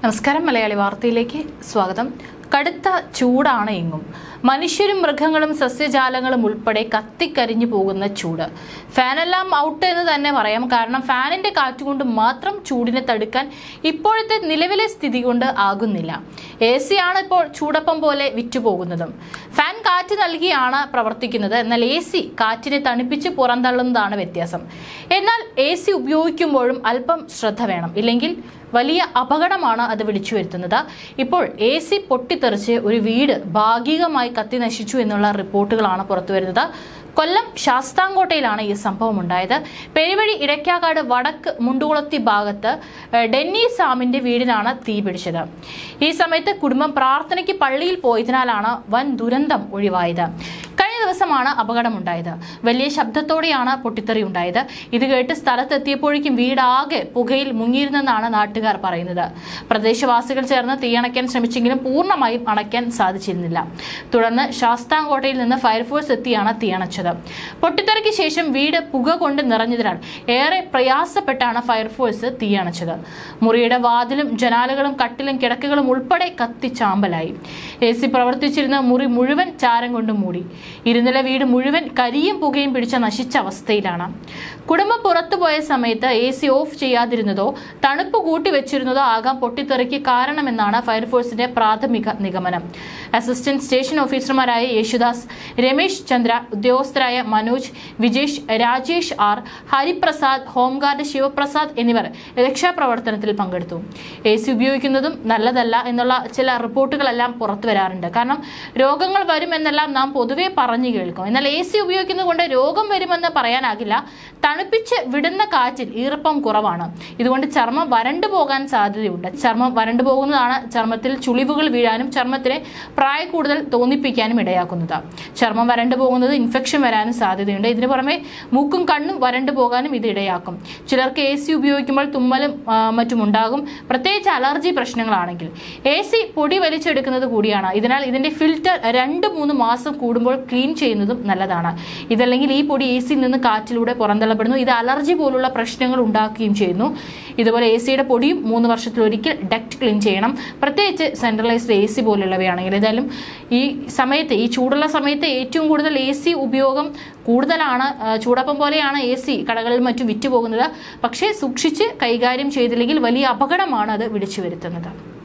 നമസ്കാരം മലയാളി വാർത്തയിലേക്ക് സ്വാഗതം കടുത്ത ചൂടാണ് എങ്ങും മനുഷ്യരും മൃഗങ്ങളും സസ്യജാലങ്ങളും ഉൾപ്പെടെ കത്തിക്കരിഞ്ഞു പോകുന്ന ചൂട് ഫാനെല്ലാം ഔട്ട് എന്ന് തന്നെ പറയാം കാരണം ഫാനിന്റെ കാറ്റുകൊണ്ട് മാത്രം ചൂടിനെ തടുക്കാൻ ഇപ്പോഴത്തെ നിലവിലെ സ്ഥിതി കൊണ്ട് ആകുന്നില്ല എ സി ആണ് ഇപ്പോൾ ചൂടപ്പം പോലെ വിറ്റുപോകുന്നതും ഫാൻ കാറ്റ് നൽകിയാണ് പ്രവർത്തിക്കുന്നത് എന്നാൽ എ സി കാറ്റിനെ തണുപ്പിച്ച് പുറന്തള്ളുന്നതാണ് വ്യത്യാസം എന്നാൽ എ സി ഉപയോഗിക്കുമ്പോഴും അല്പം ശ്രദ്ധ വേണം ഇല്ലെങ്കിൽ വലിയ അപകടമാണ് അത് വിളിച്ചു വരുത്തുന്നത് ഇപ്പോൾ എ സി പൊട്ടിത്തെറിച്ച് ഒരു വീട് ഭാഗികമായി കത്തി നശിച്ചു എന്നുള്ള റിപ്പോർട്ടുകളാണ് പുറത്തുവരുന്നത് കൊല്ലം ശാസ്താംകോട്ടയിലാണ് ഈ സംഭവം ഉണ്ടായത് പെരുവഴി ഇടയ്ക്കാക്കാട് വടക്ക് മുണ്ടുകുളത്തി ഭാഗത്ത് ഏഹ്, ഡെന്നി സാമിന്റെ വീടിനാണ് തീ പിടിച്ചത് ഈ സമയത്ത് കുടുംബം പ്രാർത്ഥനയ്ക്ക് പള്ളിയിൽ പോയതിനാലാണ് വൻ ദുരന്തം ഒഴിവായത് കഴിഞ്ഞ ദിവസമാണ് അപകടമുണ്ടായത് വലിയ ശബ്ദത്തോടെയാണ് പൊട്ടിത്തെറി ഉണ്ടായത് ഇത് കേട്ട് സ്ഥലത്തെത്തിയപ്പോഴേക്കും വീടാകെ പുകയിൽ മുങ്ങിയിരുന്നെന്നാണ് നാട്ടുകാർ പറയുന്നത് പ്രദേശവാസികൾ ചേർന്ന് തീയണയ്ക്കാൻ ശ്രമിച്ചെങ്കിലും പൂർണ്ണമായും അണയ്ക്കാൻ സാധിച്ചിരുന്നില്ല തുടർന്ന് ശാസ്താംകോട്ടയിൽ നിന്ന് ഫയർഫോഴ്സ് എത്തിയാണ് തീയണച്ചത് പൊട്ടിത്തെറിക്ക് ശേഷം വീട് പുക കൊണ്ട് നിറഞ്ഞതിനാൽ ഏറെ പ്രയാസപ്പെട്ടാണ് ഫയർഫോഴ്സ് തീയണച്ചത് മുറിയുടെ വാതിലും ജനാലകളും കട്ടിലും കിടക്കുകളും ഉൾപ്പെടെ കത്തിച്ചാമ്പലായി എ സി പ്രവർത്തിച്ചിരുന്ന മുറി മുഴുവൻ ചാരം കൊണ്ട് മൂടി ഇരുനില വീട് മുഴുവൻ കരിയും പുകയും പിടിച്ച നശിച്ച അവസ്ഥയിലാണ് കുടുംബം പുറത്തുപോയ സമയത്ത് എ സി ഓഫ് ചെയ്യാതിരുന്നതോ തണുപ്പ് കൂട്ടി വെച്ചിരുന്നതോ ആകാം പൊട്ടിത്തെറിക്ക് കാരണമെന്നാണ് ഫയർഫോഴ്സിന്റെ പ്രാഥമിക നിഗമനം അസിസ്റ്റന്റ് സ്റ്റേഷൻ ഓഫീസർമാരായ യേശുദാസ് രമേശ് ചന്ദ്ര ഉദ്യോഗസ്ഥരായ മനോജ് വിജേഷ് രാജേഷ് ആർ ഹരിപ്രസാദ് ഹോംഗാർഡ് ശിവപ്രസാദ് എന്നിവർ രക്ഷാപ്രവർത്തനത്തിൽ പങ്കെടുത്തു എ സി ഉപയോഗിക്കുന്നതും നല്ലതല്ല എന്നുള്ള ചില റിപ്പോർട്ടുകളെല്ലാം പുറത്തു വരാറുണ്ട് കാരണം രോഗങ്ങൾ വരുമെന്നെല്ലാം നാം പൊതുവെ പറഞ്ഞു കേൾക്കും എന്നാൽ എ സി ഉപയോഗിക്കുന്നത് കൊണ്ട് രോഗം വരുമെന്ന് പറയാനാകില്ല തണുപ്പിച്ച് വിടുന്ന കാറ്റിൽ ഈർപ്പം കുറവാണ് ഇതുകൊണ്ട് ചർമ്മം വരണ്ടു പോകാൻ സാധ്യതയുണ്ട് ചർമ്മം വരണ്ടു പോകുന്നതാണ് ചർമ്മത്തിൽ ചുളിവുകൾ വീഴാനും ചർമ്മത്തിനെ പ്രായ കൂടുതൽ തോന്നിപ്പിക്കാനും ഇടയാക്കുന്നത് ചർമ്മം വരണ്ടു പോകുന്നത് ഇൻഫെക്ഷൻ വരാനും സാധ്യതയുണ്ട് ഇതിനു പുറമെ മൂക്കും കണ്ണും വരണ്ടു പോകാനും ഇത് ഇടയാക്കും ചിലർക്ക് എ സി ഉപയോഗിക്കുമ്പോൾ തുമ്മലും ആ, മറ്റും ഉണ്ടാകും പ്രത്യേകിച്ച് അലർജി പ്രശ്നങ്ങളാണെങ്കിൽ എ സി പൊടി വലിച്ചെടുക്കുന്നത് കൂടിയാണ് ഇതിനാൽ ഇതിന്റെ ഫിൽറ്റർ രണ്ട് മൂന്ന് മാസം കൂടുമ്പോൾ ക്ലീൻ ചെയ്യുന്നതും നല്ലതാണ് ഇതല്ലെങ്കിൽ ഈ പൊടി എ സിയിൽ നിന്ന് കാറ്റിലൂടെ പുറന്തള്ളപ്പെടുന്നു ഇത് അലർജി പോലുള്ള പ്രശ്നങ്ങൾ ഉണ്ടാക്കുകയും ചെയ്യുന്നു ഇതുപോലെ എ സിയുടെ പൊടിയും മൂന്ന് വർഷത്തിലൊരിക്കൽ ഡക്റ്റ് ക്ലീൻ ചെയ്യണം പ്രത്യേകിച്ച് സെൻട്രലൈസ്ഡ് എ സി പോലുള്ളവയാണെങ്കിൽ ഏതായാലും ഈ സമയത്ത് ഈ ചൂടുള്ള സമയത്ത് ഏറ്റവും കൂടുതൽ എ സി ഉപയോഗം കൂടുതലാണ് ആ, ചൂടപ്പം പോലെയാണ് എ സി കടകളിൽ മറ്റും വിറ്റുപോകുന്നത് പക്ഷേ സൂക്ഷിച്ച് കൈകാര്യം ചെയ്തില്ലെങ്കിൽ വലിയ അപകടമാണ് അത് വിളിച്ചു വരുത്തുന്നത്